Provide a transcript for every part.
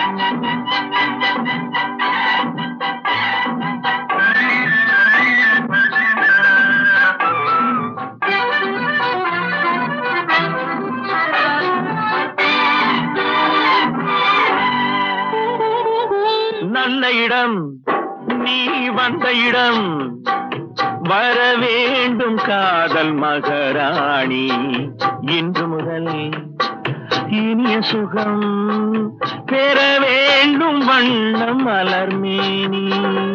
நல்ல இடம் நீ வந்த இடம் வர வேண்டும் காதல் மகராணி இன்று முதல் இனிய சுகம் பெற வேண்டும் வண்ணம் மலர்மேனி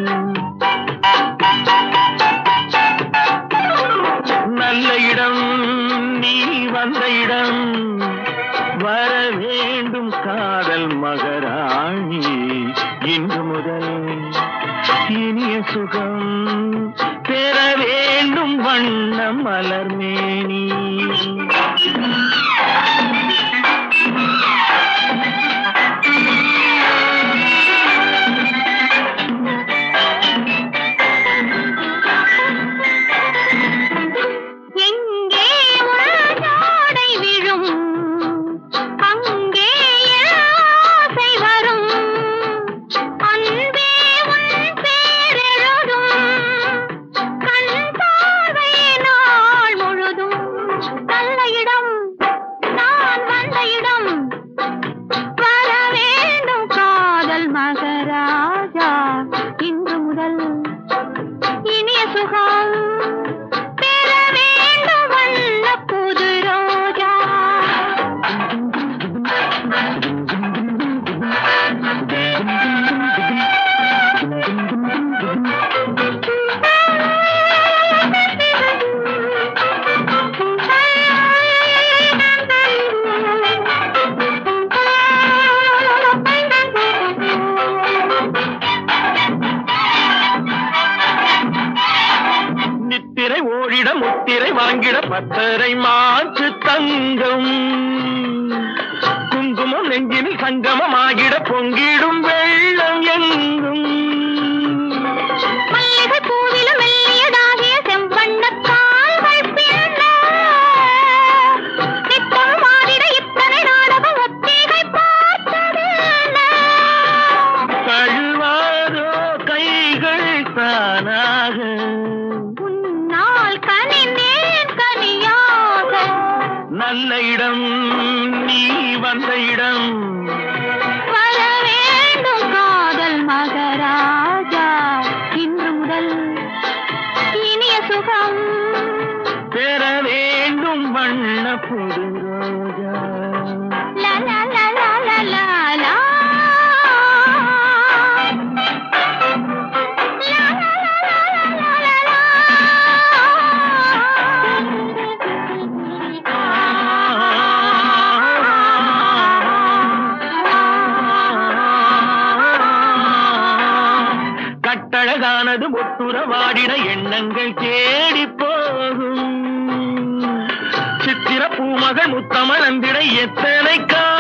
நல்ல இடம் நீ வந்த இடம் வர வேண்டும் காதல் மகராணி இன்று முதல் இனிய சுகம் பெற வேண்டும் வண்ணம் மலர்மேனி எங்கே உன் ஜாடை விழும் அங்கே என் ஆசை வரும் அன்பே உன் பேரெழுதும் கண் பார்வை நாள் முழுதும் நல்ல இடம் நான் வந்த இடம் வர வேண்டும் காதல் மகராஜா இன்று முதல் இனிய சுகம் பெற வேண்டும் வண்ண புது ரோஜா நித்திரை ஓடிட முத்திரை வாங்கிட பத்தரை மாற்று தங்கம் குங்குமம் நெஞ்சினில் சங்கமமாகிட பொங்கிடும் வெள்ளம் எங்கும் மல்லிகை பூவிலும் மெல்லியதாகிய செம்பண்ணக் கால்கள் பின்ன. நித்தம் மாறிட இத்தனை நாடகம் ஒத்திகை பார்த்ததென்ன? கழுவாதோ கைகள் தானாக உன்னால் கனிந்தேன் கனியாக. நல்ல இடம் நீ வந்த இடம் வர வேண்டும் காதல் மகராஜா இன்று முதல் இனிய சுகம் பெற வேண்டும் வண்ண புது ரோஜா லா லா லா லா லா லா லா. லா லா லா லா லா லா லா. கட்டழகானது முத்துற வாடிட எண்ணங்கள் தேடி போகும் சித்திர பூமகள் முத்தமலந்திட எத்தனை கா